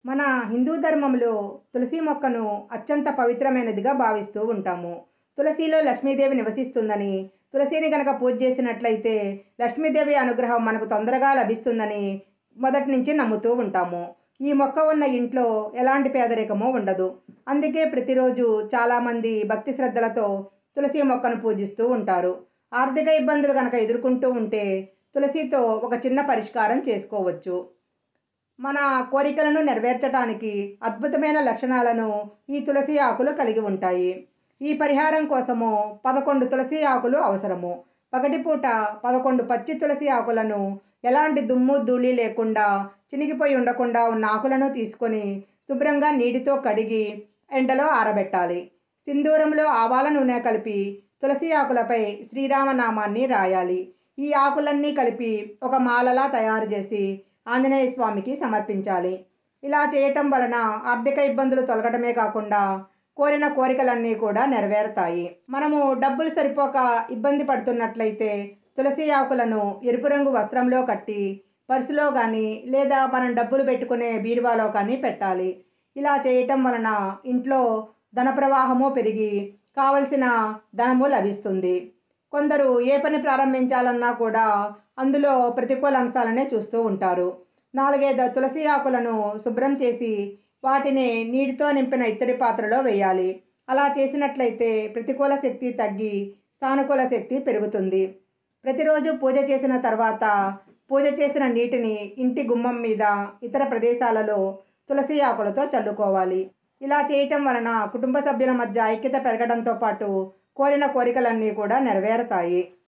మన హిందూ ధర్మంలో తులసి మొక్కను అత్యంత పవిత్రమైనదిగా భావిస్తూ ఉంటాము తులసిలో లక్ష్మీదేవి నివసిస్తుందని తులసిని గనక పూజ చేసినట్లయితే లక్ష్మీదేవి అనుగ్రహం మనకు తొందరగా లభిస్తుందని మొదటి నుంచి నమ్ముతూ ఉంటాము ఈ మొక్క ఉన్న ఇంట్లో ఎలాంటి పేదరికము ఉండదు అందుకే ప్రతిరోజు చాలామంది భక్తి శ్రద్ధలతో తులసి మొక్కను పూజిస్తూ ఉంటారు ఆర్థిక ఇబ్బందులు కనుక ఎదుర్కొంటూ ఉంటే తులసితో ఒక చిన్న పరిష్కారం చేసుకోవచ్చు మన కోరికలను నెరవేర్చడానికి అద్భుతమైన లక్షణాలను ఈ తులసి ఆకులు కలిగి ఉంటాయి ఈ పరిహారం కోసము పదకొండు తులసి ఆకులు అవసరము పగటిపూట పదకొండు పచ్చి తులసి ఆకులను ఎలాంటి దుమ్ము ధూళి లేకుండా చినిగిపోయి ఉండకుండా ఉన్న ఆకులను తీసుకొని శుభ్రంగా నీటితో కడిగి ఎండలో ఆరబెట్టాలి సింధూరంలో ఆవాల నూనె కలిపి తులసి ఆకులపై శ్రీరామనామాన్ని రాయాలి ఈ ఆకులన్నీ కలిపి ఒక మాలలా తయారు చేసి ఆంజనేయ స్వామికి సమర్పించాలి ఇలా చేయటం వలన ఆర్థిక ఇబ్బందులు తొలగటమే కాకుండా కోరిన కోరికలన్నీ కూడా నెరవేరుతాయి మనము డబ్బులు సరిపోక ఇబ్బంది పడుతున్నట్లయితే తులసి ఆకులను ఎరుపు రంగు వస్త్రంలో కట్టి పర్సులో కానీ లేదా మనం డబ్బులు పెట్టుకునే బీరువాలో కానీ పెట్టాలి ఇలా చేయటం వలన ఇంట్లో ధన ప్రవాహము పెరిగి కావలసిన ధనము లభిస్తుంది కొందరు ఏ పని ప్రారంభించాలన్నా కూడా అందులో ప్రతికూల అంశాలనే చూస్తూ ఉంటారు నాలుగైదు తులసి ఆకులను శుభ్రం చేసి వాటిని నీటితో నింపిన ఇత్తడి పాత్రలో వేయాలి అలా చేసినట్లయితే ప్రతికూల శక్తి తగ్గి సానుకూల శక్తి పెరుగుతుంది ప్రతిరోజు పూజ చేసిన తర్వాత పూజ చేసిన నీటిని ఇంటి గుమ్మం మీద ఇతర ప్రదేశాలలో తులసి ఆకులతో చల్లుకోవాలి ఇలా చేయటం వలన కుటుంబ సభ్యుల మధ్య ఐక్యత పెరగడంతో పాటు కోరిన కోరికలన్నీ కూడా నెరవేరుతాయి